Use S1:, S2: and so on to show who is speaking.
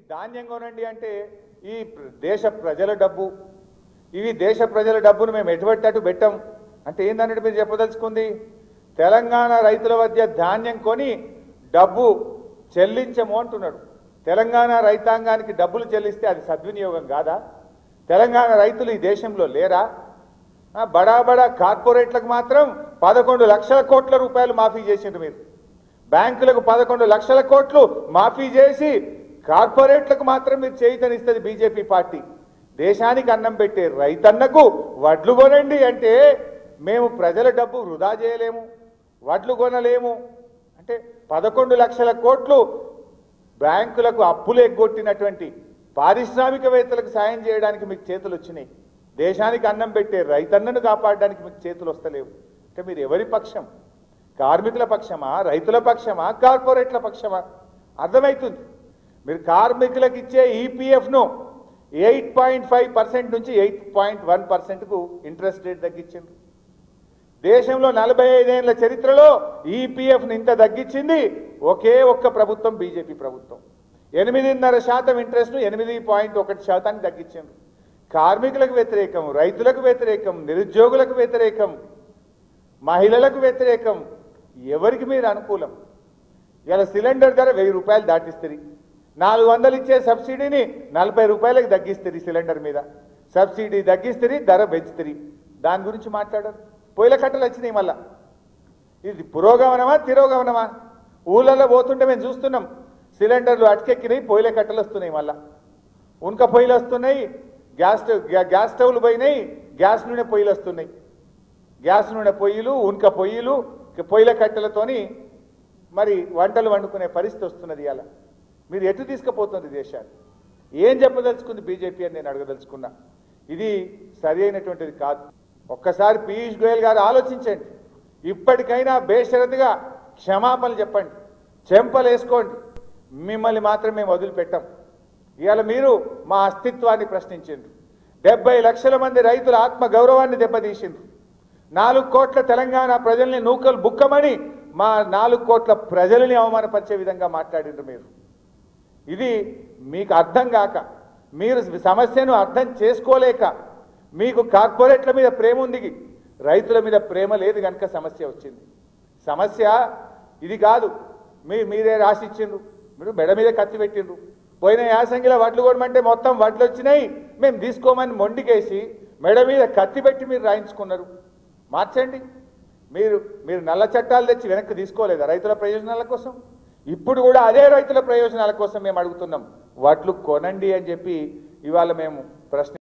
S1: ధాన్యం కొనండి అంటే ఈ ప్ర- దేశ ప్రజల డబ్బు ఇవి దేశ ప్రజల డబ్బును మేము ఎటువంటి పెట్టాం అంటే ఏందన్నట్టు మీరు చెప్పదలుచుకుంది తెలంగాణ రైతుల వద్ద ధాన్యం కొని డబ్బు చెల్లించము అంటున్నాడు తెలంగాణ రైతాంగానికి డబ్బులు చెల్లిస్తే అది సద్వినియోగం కాదా తెలంగాణ రైతులు ఈ దేశంలో లేరా ఆ, బడా బడా కార్పొరేట్లకు మాత్రం పదకొండు లక్షల కోట్ల రూపాయలు మాఫీ చేసిండ్రు మీరు బ్యాంకులకు పదకొండు లక్షల కోట్లు మాఫీ చేసి కార్పొరేట్లకు మాత్రం మీరు చేయితనిస్తుంది బీజేపీ పార్టీ దేశానికి అన్నం పెట్టే రైతన్నకు వడ్లు కొనండి అంటే మేము ప్రజల డబ్బు వృధా చేయలేము వడ్లు కొనలేము అంటే పదకొండు లక్షల కోట్లు బ్యాంకులకు అప్పులు ఎగ్గొట్టినటువంటి పారిశ్రామికవేత్తలకు సాయం చేయడానికి మీకు చేతులు వచ్చినాయి దేశానికి అన్నం పెట్టే రైతన్నను కాపాడడానికి మీకు చేతులు వస్తలేవు అంటే మీరు ఎవరి పక్షం కార్మికుల పక్షమా రైతుల పక్షమా కార్పొరేట్ల పక్షమా అర్థమవుతుంది మీరు కార్మికులకు ఇచ్చే ఈపీఎఫ్ను ఎయిట్ పాయింట్ ఫైవ్ పర్సెంట్ నుంచి ఎయిట్ పాయింట్ వన్ పర్సెంట్కు ఇంట్రెస్ట్ రేట్ తగ్గించింది దేశంలో నలభై ఐదేళ్ల చరిత్రలో ఈపీఎఫ్ను ఇంత తగ్గించింది ఒకే ఒక్క ప్రభుత్వం బీజేపీ ప్రభుత్వం ఎనిమిదిన్నర శాతం ఇంట్రెస్ట్ను ఎనిమిది పాయింట్ ఒకటి శాతానికి తగ్గించింది కార్మికులకు వ్యతిరేకం రైతులకు వ్యతిరేకం నిరుద్యోగులకు వ్యతిరేకం మహిళలకు వ్యతిరేకం ఎవరికి మీరు అనుకూలం ఇలా సిలిండర్ ధర వెయ్యి రూపాయలు దాటిస్తుంది నాలుగు వందలు ఇచ్చే సబ్సిడీని నలభై రూపాయలకు తగ్గిస్తుంది సిలిండర్ మీద సబ్సిడీ తగ్గిస్తుంది ధర పెంచుతుంది దాని గురించి మాట్లాడరు పొయ్యిల కట్టలు వచ్చినాయి మళ్ళా ఇది పురోగమనమా తిరోగమనమా ఊళ్ళల్లో పోతుంటే మేము చూస్తున్నాం సిలిండర్లు అటకెక్కినాయి పొయ్యిల కట్టలు వస్తున్నాయి మళ్ళా ఉనక పొయ్యిలు వస్తున్నాయి గ్యాస్ స్టవ్ గ్యా- గ్యాస్ స్టవ్లు పోయినాయి గ్యాస్ నూనె పొయ్యిలు వస్తున్నాయి గ్యాస్ నూనె పొయ్యిలు ఉనక పొయ్యిలు ఇక పొయ్యిల కట్టెలతోని మరి వంటలు వండుకునే పరిస్థితి వస్తున్నది ఇలా మీరు ఎటు తీసుకుపోతుంది దేశాన్ని ఏం చెప్పదలుచుకుంది బీజేపీ అని నేను అడగదలుచుకున్నా ఇది సరి అయినటువంటిది కాదు ఒక్కసారి పీయూష్ గోయల్ గారు ఆలోచించండి ఇప్పటికైనా బేషరతుగా క్షమాపణలు చెప్పండి చెంపలు వేసుకోండి మిమ్మల్ని మాత్రం మేము వదిలిపెట్టాం ఇవాళ మీరు మా అస్తిత్వాన్ని ప్రశ్నించిండ్రు డెబ్బై లక్షల మంది రైతుల ఆత్మ గౌరవాన్ని దెబ్బతీసిండ్రు నాలుగు కోట్ల తెలంగాణ ప్రజల్ని నూకలు బుక్కమని మా నాలుగు కోట్ల ప్రజలని అవమానపరిచే విధంగా మాట్లాడిండ్రు మీరు ఇది మీకు అర్థం కాక మీరు సమస్యను అర్థం చేసుకోలేక మీకు కార్పొరేట్ల మీద ప్రేమ ఉంది రైతుల మీద ప్రేమ లేదు కనుక సమస్య వచ్చింది సమస్య ఇది కాదు మీ మీరే రాసిచ్చిండ్రు మీరు మెడ మీద కత్తి పెట్టిండ్రు పోయిన యాసంగిలో వడ్లు కొనమంటే మొత్తం వడ్లు వచ్చినాయి మేము తీసుకోమని మొండికేసి మెడ మీద కత్తి పెట్టి మీరు రాయించుకున్నారు మార్చండి మీరు మీరు నల్ల చట్టాలు తెచ్చి వెనక్కి తీసుకోలేదా రైతుల ప్రయోజనాల కోసం ఇప్పుడు కూడా అదే రైతుల ప్రయోజనాల కోసం మేము అడుగుతున్నాం వడ్లు కొనండి అని చెప్పి ఇవాళ మేము ప్రశ్న